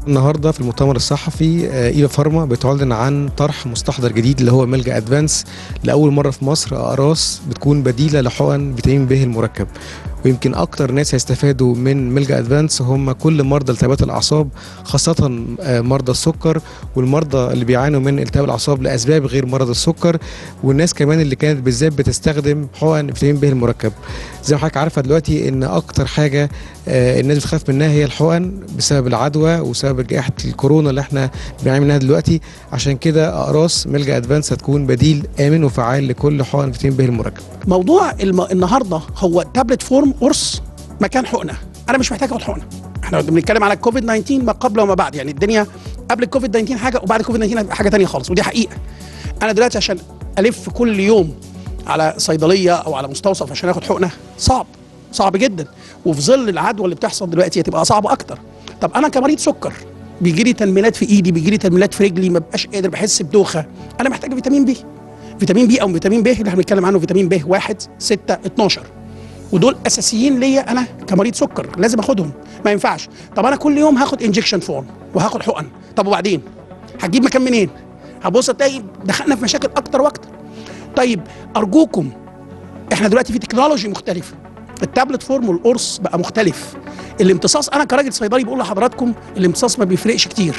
النهارده في المؤتمر الصحفي آه، ايفا فارما بتعلن عن طرح مستحضر جديد اللي هو ملجا ادفانس لاول مره في مصر اقراص بتكون بديله لحقن فيتامين ب المركب ويمكن اكتر ناس هيستفادوا من ملجا ادفانس هم كل مرضى التهابات الاعصاب خاصه آه، مرضى السكر والمرضى اللي بيعانوا من التهاب الاعصاب لاسباب غير مرض السكر والناس كمان اللي كانت بالذات بتستخدم حقن فيتامين ب المركب زي ما حضرتك عارفه دلوقتي ان اكتر حاجه آه، الناس بتخاف منها هي الحقن بسبب العدوى وسبب جائحه الكورونا اللي احنا بنعاني منها دلوقتي عشان كده اقراص ملجا ادفانس هتكون بديل امن وفعال لكل حقن فيتامين ب المركب موضوع الم... النهارده هو تابلت فورم قرص مكان حقنه انا مش محتاج اخد حقنه احنا بنتكلم على الكوفيد 19 ما قبل وما بعد يعني الدنيا قبل الكوفيد 19 حاجه وبعد الكوفيد 19 حاجه تانية خالص ودي حقيقه انا دلوقتي عشان الف كل يوم على صيدليه او على مستوصف عشان اخد حقنه صعب صعب جدا وفي ظل العدوى اللي بتحصل دلوقتي هتبقى صعبه اكتر طب انا كمريض سكر بيجي لي تنميلات في ايدي بيجي لي تنميلات في رجلي ما ببقاش قادر بحس بدوخه انا محتاج فيتامين بي فيتامين بي او فيتامين ب اللي احنا بنتكلم عنه فيتامين ب 1 6 12 ودول اساسيين ليا انا كمريض سكر لازم اخدهم ما ينفعش طب انا كل يوم هاخد انجكشن فورم وهاخد حقن طب وبعدين هتجيب مكان منين هبص تلاقي دخلنا في مشاكل اكتر واكتر طيب ارجوكم احنا دلوقتي في تكنولوجي مختلفه التابلت فورم والقرص بقى مختلف الامتصاص انا كراجل صيدلي بقول لحضراتكم الامتصاص ما بيفرقش كتير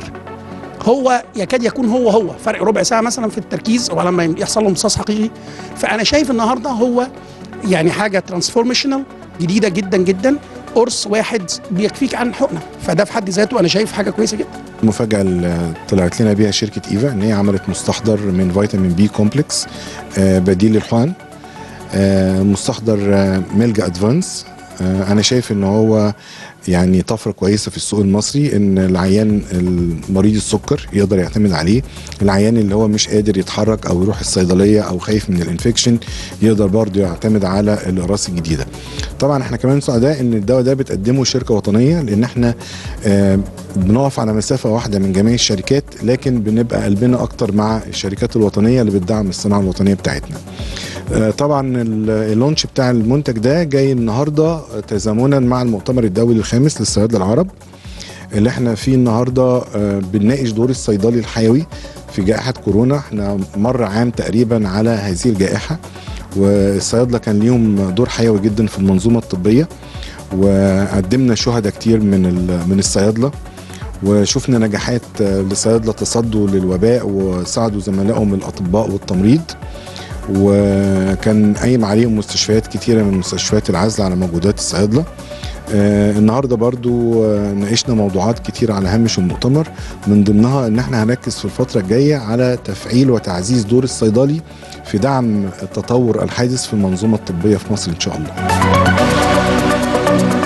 هو يكاد يكون هو هو فرق ربع ساعه مثلا في التركيز او لما يحصل له امتصاص حقيقي فانا شايف النهارده هو يعني حاجه ترانسفورميشنال جديده جدا جدا قرص واحد بيكفيك عن حقنه فده في حد ذاته انا شايف حاجه كويسه جدا المفاجأة اللي طلعت لنا بيها شركة ايفا ان هي عملت مستحضر من فيتامين بي كومبلكس آه، بديل للحقن آه، مستحضر آه، ميلجا ادفانس آه، انا شايف ان هو يعني طفره كويسه في السوق المصري ان العيان المريض السكر يقدر يعتمد عليه العيان اللي هو مش قادر يتحرك او يروح الصيدليه او خايف من الانفكشن يقدر برضه يعتمد على الاقراص الجديده طبعا احنا كمان سعداء ان الدواء ده بتقدمه شركه وطنيه لان احنا آه، بنقف على مسافه واحده من جميع الشركات لكن بنبقى قلبنا اكتر مع الشركات الوطنيه اللي بتدعم الصناعه الوطنيه بتاعتنا آه، طبعا ال- اللونش بتاع المنتج ده جاي النهارده تزامنا مع المؤتمر الدولي الخامس للصيادله العرب اللي احنا فيه النهارده آه، بنناقش دور الصيدلي الحيوي في جائحه كورونا احنا مر عام تقريبا على هذه الجائحه والصيادله كان ليهم دور حيوي جدا في المنظومه الطبيه وقدمنا شهداء كتير من ال- من الصيادله وشفنا نجاحات آه، لصيادله تصدوا للوباء وساعدوا زملائهم الاطباء والتمريض وكان قايم عليهم مستشفيات كتيره من مستشفيات العزل على موجودات الصيادله آه النهارده برضو آه ناقشنا موضوعات كتير على هامش المؤتمر من ضمنها ان احنا هنركز في الفتره الجايه على تفعيل وتعزيز دور الصيدلي في دعم التطور الحادث في المنظومه الطبيه في مصر ان شاء الله